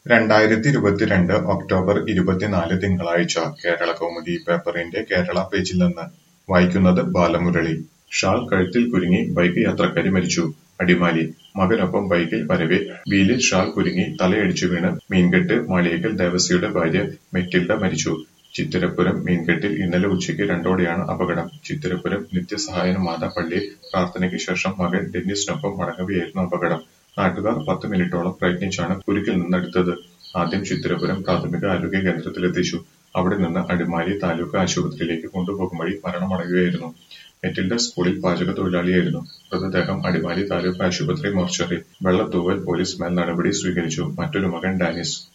രണ്ടായിരത്തിയിരുപത്തിരണ്ട് October ഇരുപത്തിനാല് തിങ്കളാഴ്ച കേരളകൗമുദി പേപ്പറിന്റെ കേരള പേജിൽ നിന്ന് വായിക്കുന്നത് ബാലമുരളി ഷാൾ കഴുത്തിൽ കുരുങ്ങി ബൈക്ക് യാത്രക്കാരി മരിച്ചു അടിമാലി മകനൊപ്പം ബൈക്കിൽ വരവെ വീലിൽ ഷാൾ കുരുങ്ങി തലയടിച്ചു വീണ് മീൻകെട്ട് മാളിയേക്കൽ ദേവസിയുടെ ഭാര്യ മെറ്റിൽഡ മരിച്ചു ചിത്തിരപ്പുരം മീൻകെട്ടിൽ ഇന്നലെ ഉച്ചയ്ക്ക് രണ്ടോടെയാണ് അപകടം ചിത്തിരപ്പുരം നിത്യസഹായനമാത പള്ളിയിൽ പ്രാർത്ഥനയ്ക്ക് ശേഷം മകൻ ഡെന്നിസിനൊപ്പം മടങ്ങവെയായിരുന്നു അപകടം നാട്ടുകാർ പത്ത് മിനിറ്റോളം പ്രയത്നിച്ചാണ് കുരുക്കിൽ നിന്നെടുത്തത് ആദ്യം ചിത്തിരപുരം പ്രാഥമിക ആരോഗ്യ കേന്ദ്രത്തിലെത്തിച്ചു അവിടെ നിന്ന് അടിമാലി താലൂക്ക് ആശുപത്രിയിലേക്ക് കൊണ്ടുപോകും വഴി മരണമടയുകയായിരുന്നു മെറ്റിൽഡ സ്കൂളിൽ പാചക തൊഴിലാളിയായിരുന്നു മൃതദേഹം അടിമാലി താലൂക്ക് ആശുപത്രി മോർച്ചറി വെള്ളത്തൂവൽ പോലീസ് മേൽ നടപടി സ്വീകരിച്ചു മറ്റൊരു മകൻ ഡാനിസ്